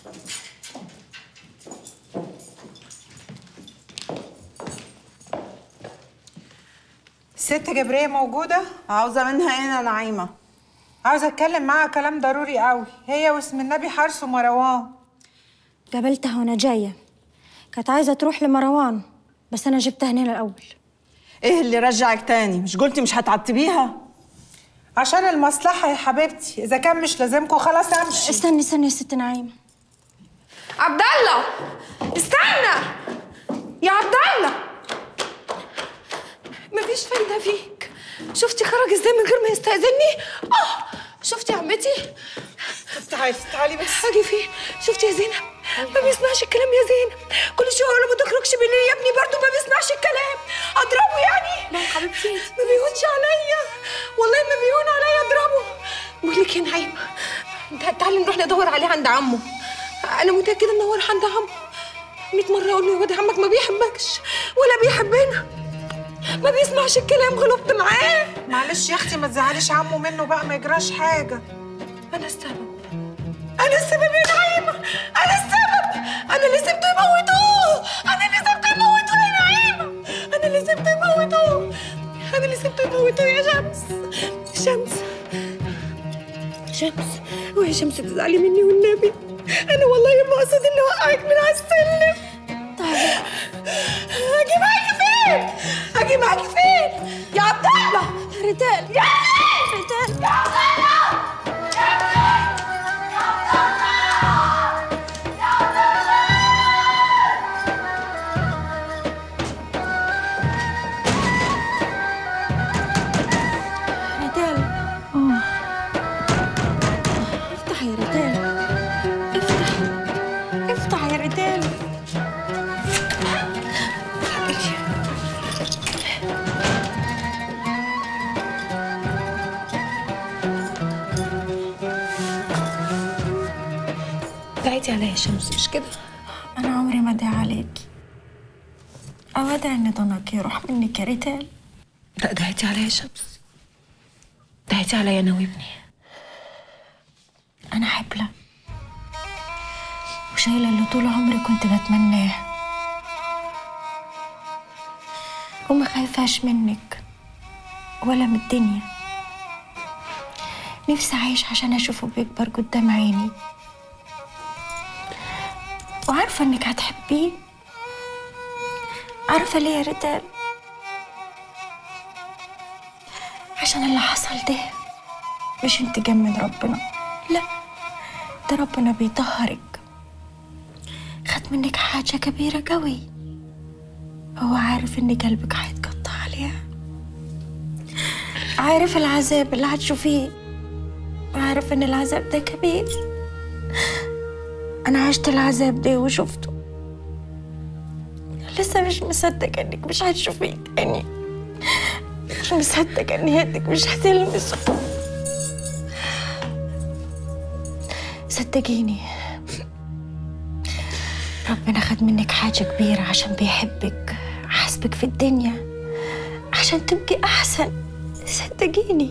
ست جبرية موجودة؟ عاوزة منها ايه يا نعيمة؟ عاوزة اتكلم معاها كلام ضروري قوي هي واسم النبي حرس ومروان قابلتها وانا جايه كانت عايزه تروح لمروان بس انا جبتها هنا الاول ايه اللي رجعك تاني؟ مش قلتي مش هتعتبيها؟ عشان المصلحة يا حبيبتي إذا كان مش لازمكم خلاص أمشي استني استني يا ست نعيمه عبد الله استنى يا عبد الله مفيش فايدة فيك شفتي خرج ازاي من غير ما يستأذني؟ اه شفتي يا عمتي؟ تعالي تعالي بس اجي فيه شفتي يا زينب ما بيسمعش الكلام يا زينب كل شويه اقول له ما تخرجش بالليل يا ابني برضه ما بيسمعش الكلام اضربه يعني لا يا حبيبتي ما بيهونش عليا والله ما بيهون عليا اضربه بقول لك يا نعيمه تع- تعالي نروح ندور عليه عند عمه انا متاكده ان هو راح عند عمه 100 مره اقول له يا واد عمك ما بيحبكش ولا بيحبنا ما بيسمعش الكلام غلطت معاه معلش يا أختي ما تزعليش عمو منه بقى ما يجراش حاجة انا السبب انا السبب يا نعيمه انا السبب انا اللي سبته يموتوه انا اللي سبته يموتوه يا نعيمه انا اللي سبته يموتوه انا اللي سبته يموتوه يا شمس شمس شمس ويا شمس تزعلي مني والنبي انا والله ما اقصد اني اوقعك من على السلم طيب اجي معاكي فين اجي معاكي فين يا عبد الله ريتال يا ريتال يا عبد الله ريتال افتح يا ريتال افتح افتح يا ريتال دعيتي عليا يا شمس مش كده انا عمري ما ادعي عليكي او ادعي ان ضنك يروح منك يا ريتال لا دعيتي عليا يا شمس دعيتي عليا انا وابني انا حبلة وشايلة اللي طول عمري كنت بتمناه وما خايفاش منك ولا من الدنيا نفسي أعيش عشان أشوفه بيكبر قدام عيني وعارفة إنك هتحبيه عارفة ليه يا ريتال عشان اللي حصل ده مش انتقام من ربنا لا ده ربنا بيطهرك خد منك حاجة كبيرة قوي هو عارف ان قلبك هيتقطع عليها عارف العذاب اللي هتشوفيه وعارف ان العذاب ده كبير انا عشت العذاب ده وشفته لسه مش مصدقة انك مش هتشوفيه تاني مش مصدقة ان يدك مش هتلمسه صدقيني ربنا خد منك حاجة كبيرة عشان بيحبك حاسبك في الدنيا عشان تبقي أحسن صدقيني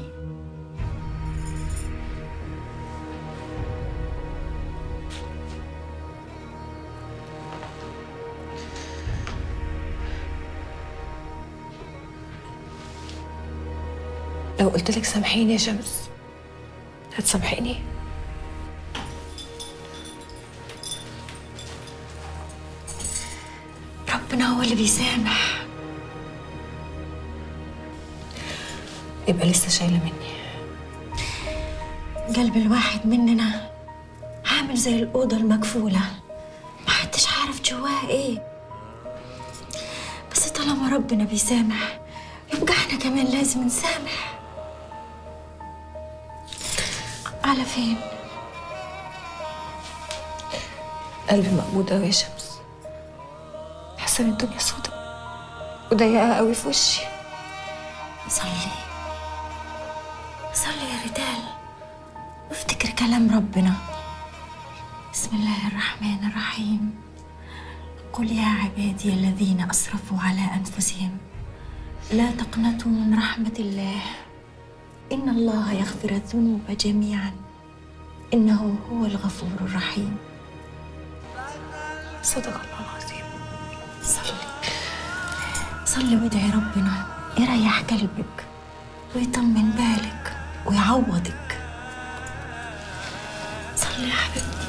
لو قلت لك سامحيني يا شمس هتسامحيني ربنا هو اللي بيسامح يبقى لسه شايله مني قلب الواحد مننا عامل زي الأوضة المقفولة محدش عارف جواها ايه بس طالما ربنا بيسامح يبقى احنا كمان لازم نسامح على فين؟ قلبي مقبوض قوي يا شمس حاسه ان الدنيا سودا وضيقه قوي في وشي صلي صلي يا رجال وافتكر كلام ربنا بسم الله الرحمن الرحيم قل يا عبادي الذين أسرفوا على أنفسهم لا تقنطوا من رحمة الله إن الله يغفر الذنوب جميعا إنه هو الغفور الرحيم صدق الله العظيم صلي صلي وادعي ربنا يريح قلبك ويطمن بالك ويعوضك صلي يا حبيبتي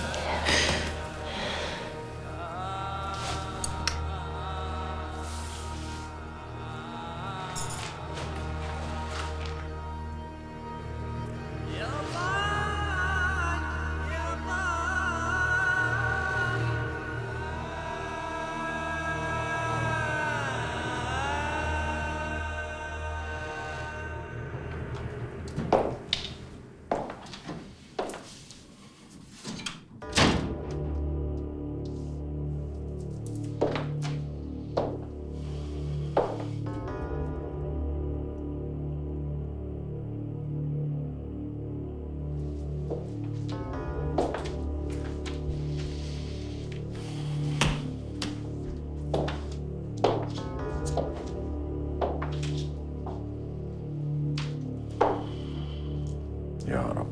يا رب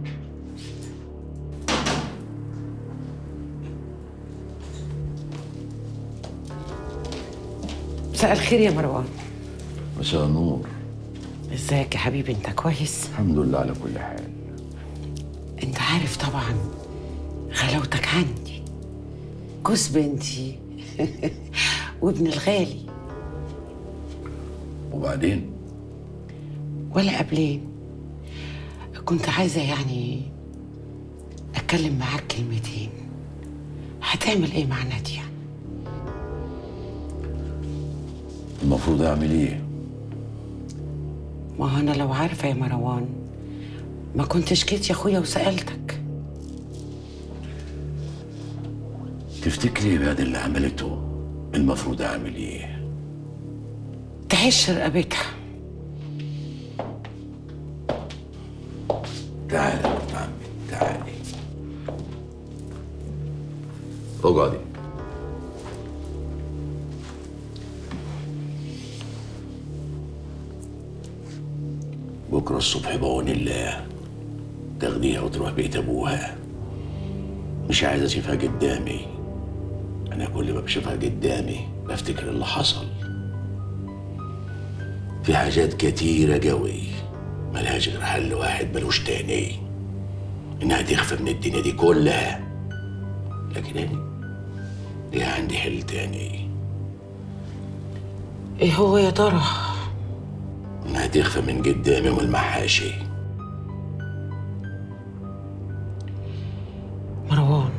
مساء الخير يا مروان مساء النور ازيك يا حبيبي انت كويس الحمد لله على كل حال انت عارف طبعا غلاوتك عندي جوز بنتي وابن الغالي وبعدين ولا قبلين كنت عايزة يعني أتكلم معاك كلمتين هتعمل إيه مع نادية؟ المفروض اعمل ايه ما هو أنا لو عارفة يا مروان ما كنتش جيت يا أخويا وسألتك تفتكري بعد اللي عملته المفروض اعمل ايه تعيش رقبتها تعالي يا بنت عمي تعالي اقعدي بكرة الصبح بعون الله تاخديها وتروح بيت أبوها مش عايز أشوفها قدامي أنا كل ما بشوفها قدامي بفتكر اللي حصل في حاجات كتيرة قوي ملهاش غير حل واحد ملوش تاني إنها تخفى من الدنيا دي كلها لكن أنا ليها عندي حل تاني إيه هو يا ترى؟ إنها تخفى من قدامي والمحاشي مروان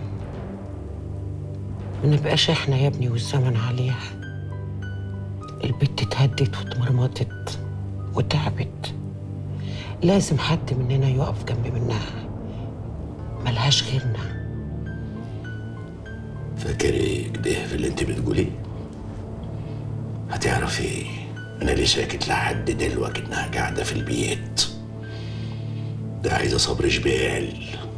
ما نبقاش احنا يا ابني والزمن عليها البت اتهدت واتمرمطت وتعبت لازم حد مننا يقف جنب منها ملهاش غيرنا فاكري كده في اللي انت بتقوليه هتعرفي انا ليه ساكت لحد دلوقتي انها قاعده في البيت ده عايزه صبر جبال